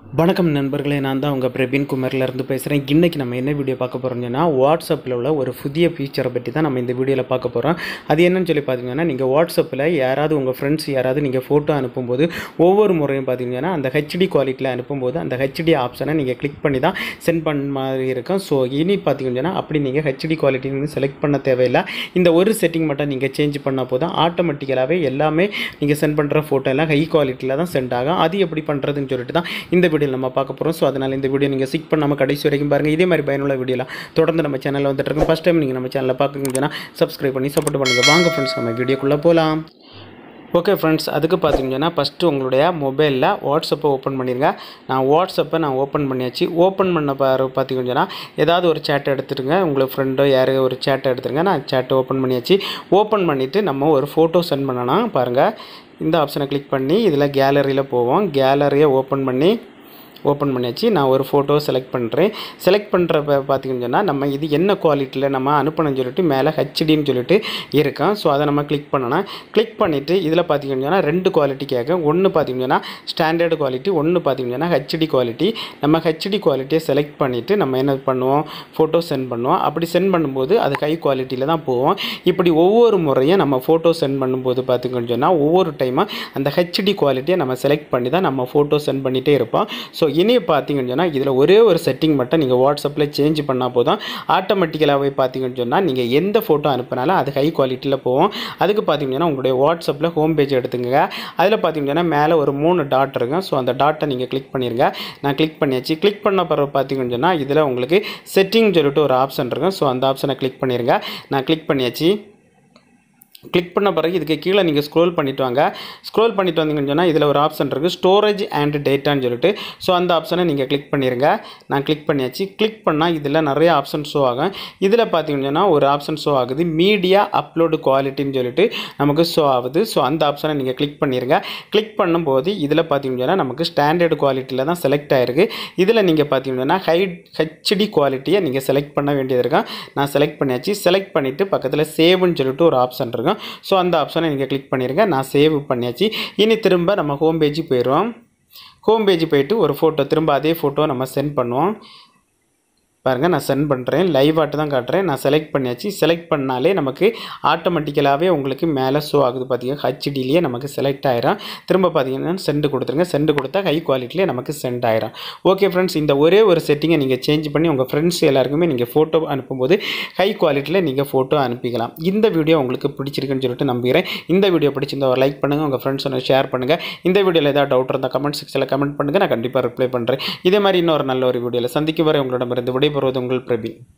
வணக்கம் நண்பர்களே நான் தான் உங்கள் பிரவீன் குமார்லேருந்து பேசுகிறேன் இன்றைக்கி நம்ம என்ன வீடியோ பார்க்க போகிறோம்னா வாட்ஸ்அப்பில் உள்ள ஒரு புதிய ஃபீச்சரை பற்றி தான் நம்ம இந்த வீடியோவில் பார்க்க போகிறோம் அது என்னன்னு சொல்லி பார்த்தீங்கன்னா நீங்கள் வாட்ஸ்அப்பில் யாராவது உங்கள் ஃப்ரெண்ட்ஸ் யாராவது நீங்கள் ஃபோட்டோ அனுப்பும்போது ஒவ்வொரு முறையும் பார்த்தீங்கன்னா அந்த ஹெச்டி குவாலிட்டியில் அனுப்பும்போது அந்த ஹெச்டி ஆப்ஷனை நீங்கள் கிளிக் பண்ணி தான் சென்ட் பண்ண மாதிரி இருக்கும் ஸோ இனி பார்த்தீங்கன்னா அப்படி நீங்கள் ஹெச்டி குவாலிட்டின்னு செலக்ட் பண்ண தேவையில்லை இந்த ஒரு செட்டிங் மட்டும் நீங்கள் சேஞ்ச் பண்ணால் போதும் ஆட்டோமேட்டிக்கலாகவே எல்லாமே நீங்கள் சென்ட் பண்ணுற ஃபோட்டோ எல்லாம் ஹை குவாலிட்டியில் தான் சென்ட் ஆகும் அது எப்படி பண்ணுறதுன்னு சொல்லிட்டு தான் இந்த வீடியோ நம்ம பார்க்க போகிறோம் ஸோ அதனால் இந்த வீடியோ நீங்கள் சிக் பண்ணாமல் கடைசி வரைக்கும் பாருங்கள் இதே மாதிரி பயனுள்ள வீடியோலாம் தொடர்ந்து நம்ம சேனலில் வந்துட்டு இருக்கோம் ஃபஸ்ட் டைம் நீங்கள் நம்ம சேனலில் பார்க்குறீங்கன்னா சப்ஸ்கிரைப் பண்ணி சப்போர்ட் பண்ணுங்கள் வாங்க ஃப்ரெண்ட்ஸ் நம்ம வீடியோக்குள்ளே போகலாம் ஓகே ஃப்ரெண்ட்ஸ் அதுக்கு பார்த்தீங்கன்னா ஃபஸ்ட்டு உங்களுடைய மொபைலில் வாட்ஸ்அப்பை ஓப்பன் பண்ணிடுங்க நான் வாட்ஸ்அப்பை நான் ஓப்பன் பண்ணியாச்சு ஓப்பன் பண்ண பாரு பார்த்தீங்கன்னா ஏதாவது ஒரு சேட்டை எடுத்துருங்க உங்களுக்கு ஃப்ரெண்டோ யாரோ ஒரு சேட்டை எடுத்துருங்க நான் சேட்டை ஓப்பன் பண்ணியாச்சு ஓப்பன் பண்ணிவிட்டு நம்ம ஒரு ஃபோட்டோ சென்ட் பண்ணணும் பாருங்கள் இந்த ஆப்ஷனை கிளிக் பண்ணி இதில் கேலரியில் போவோம் கேலரியை ஓப்பன் பண்ணி ஓப்பன் பண்ணியாச்சு நான் ஒரு ஃபோட்டோ செலக்ட் பண்ணுறேன் செலக்ட் பண்ணுறப்ப பார்த்தீங்கன்னு சொன்னால் நம்ம இது என்ன குவாலிட்டியில் நம்ம அனுப்பணும்னு சொல்லிட்டு மேலே ஹெச்டின்னு சொல்லிட்டு இருக்கும் ஸோ அதை நம்ம கிளிக் பண்ணணும் கிளிக் பண்ணிவிட்டு இதில் பார்த்தீங்கன்னு சொன்னால் ரெண்டு குவாலிட்டி கேட்கும் ஒன்று பார்த்தீங்கன்னா ஸ்டாண்டர்டு குவாலிட்டி ஒன்று பார்த்தீங்கன்னா ஹெச்டி குவாலிட்டி நம்ம ஹெச்டி குவாலிட்டியை செலக்ட் பண்ணிவிட்டு நம்ம என்ன பண்ணுவோம் ஃபோட்டோ சென்ட் பண்ணுவோம் அப்படி சென்ட் பண்ணும்போது அது ஹை குவாலிட்டியில் தான் போவோம் இப்படி ஒவ்வொரு முறையும் நம்ம ஃபோட்டோ சென்ட் பண்ணும்போது பார்த்தீங்கன்னு சொன்னால் ஒவ்வொரு டைமும் அந்த ஹெச்டி குவாலிட்டியை நம்ம செலக்ட் பண்ணி தான் நம்ம ஃபோட்டோ சென்ட் பண்ணிகிட்டே இருப்போம் ஸோ இனி பார்த்தீங்கன்னு சொன்னால் இதில் ஒரே ஒரு செட்டிங் மட்டும் நீங்கள் வாட்ஸ்அப்பில் சேஞ்ச் பண்ணால் போதும் ஆட்டோமேட்டிக்கலாகவே பார்த்தீங்கன்னு சொன்னால் நீங்கள் எந்த ஃபோட்டோ அனுப்பினாலும் அது ஹை குவாலிட்டியில் போகும் அதுக்கு பார்த்தீங்கன்னா உங்களுடைய வாட்ஸ்அப்பில் ஹோம் பேஜ் எடுத்துங்க அதில் பார்த்தீங்கன்னா மேலே ஒரு மூணு டாட் இருக்கும் ஸோ அந்த டாட்டை நீங்கள் கிளிக் பண்ணிடுங்க நான் கிளிக் பண்ணியாச்சு கிளிக் பண்ண பிறகு பார்த்தீங்கன்னு சொன்னால் இதில் உங்களுக்கு செட்டிங் சொல்லிட்டு ஒரு ஆப்ஷன் இருக்கும் ஸோ அந்த ஆப்ஷனை கிளிக் பண்ணிடுங்க நான் கிளிக் பண்ணியாச்சு கிளிக் பண்ண பிறகு இதுக்கு கீழே நீங்கள் ஸ்க்ரோல் பண்ணிட்டு வாங்க ஸ்க்ரோல் பண்ணிட்டு வந்தீங்கன்னு சொன்னால் இதில் ஒரு ஆப்ஷன் இருக்குது ஸ்டோரேஜ் அண்ட் டேட்டான்னு சொல்லிட்டு ஸோ அந்த ஆப்ஷனை நீங்கள் கிளிக் பண்ணிடுங்க நான் கிளிக் பண்ணியாச்சு கிளிக் பண்ணால் இதில் நிறைய ஆப்ஷன் ஷோ ஆகும் இதில் பார்த்தீங்கன்னா ஒரு ஆப்ஷன் ஷோ ஆகுது மீடியா அப்லோடு குவாலிட்டின்னு சொல்லிட்டு நமக்கு ஷோ ஆகுது ஸோ அந்த ஆப்ஷனை நீங்கள் கிளிக் பண்ணிடுங்க கிளிக் பண்ணும்போது இதில் பார்த்தீங்கன்னா நமக்கு ஸ்டாண்டர்டு குவாலிட்டியில் தான் செலக்ட் ஆகிருக்கு இதில் நீங்கள் பார்த்தீங்கன்னா ஹை ஹெச்டி குவாலிட்டியை நீங்கள் செலக்ட் பண்ண வேண்டியது இருக்கும் நான் செலக்ட் பண்ணியாச்சு செலக்ட் பண்ணிவிட்டு பக்கத்தில் சேவ்னு சொல்லிட்டு ஒரு ஆப்ஷன் இருக்கும் ஸோ அந்த ஆப்ஷனை நீங்கள் கிளிக் பண்ணிடுங்க நான் சேவ் பண்ணியாச்சு இனி திரும்ப நம்ம ஹோம் பேஜ் போயிடுவோம் ஹோம் பேஜ் போயிட்டு ஒரு ஃபோட்டோ திரும்ப அதே ஃபோட்டோ நம்ம சென்ட் பண்ணுவோம் பாருங்கள் நான் சென்ட் பண்ணுறேன் லைவ் ஆட்டு தான் காட்டுறேன் நான் செலக்ட் பண்ணியாச்சு செலக்ட் பண்ணாலே நமக்கு ஆட்டோமேட்டிக்கலாகவே உங்களுக்கு மேலே ஷோ ஆகுது பார்த்தீங்கன்னா ஹச்டிலேயே நமக்கு செலக்ட் ஆயிரும் திரும்ப பார்த்தீங்கன்னா சென்ட் கொடுத்துருங்க சென்ட் கொடுத்தா ஹை குவாலிட்டிலே நமக்கு சென்ட் ஆயிரும் ஓகே ஃப்ரெண்ட்ஸ் இந்த ஒரே ஒரு செட்டிங்கை நீங்கள் சேஞ்ச் பண்ணி உங்கள் ஃப்ரெண்ட்ஸ் எல்லாருக்குமே நீங்கள் ஃபோட்டோ அனுப்பும்போது ஹை குவாலிட்டியில் நீங்கள் ஃபோட்டோ அனுப்பிக்கலாம் இந்த வீடியோ உங்களுக்கு பிடிச்சிருக்குன்னு சொல்லிட்டு நம்புகிறேன் இந்த வீடியோ பிடிச்சிருந்தா ஒரு லைக் பண்ணுங்கள் உங்கள் ஃப்ரெண்ட்ஸோட ஷேர் பண்ணுங்கள் இந்த வீடியோவில் ஏதாவது டவுட் இருந்தால் கமெண்ட் செக்ஷனில் கமெண்ட் பண்ணுங்கள் நான் கண்டிப்பாக ரிப்ளை பண்ணுறேன் இதே மாதிரி இன்னொரு நல்ல ஒரு வீடியோவில் சந்திக்கும் வரை உங்களிடமிருந்து விடைபெறுவது உங்கள் பிரபி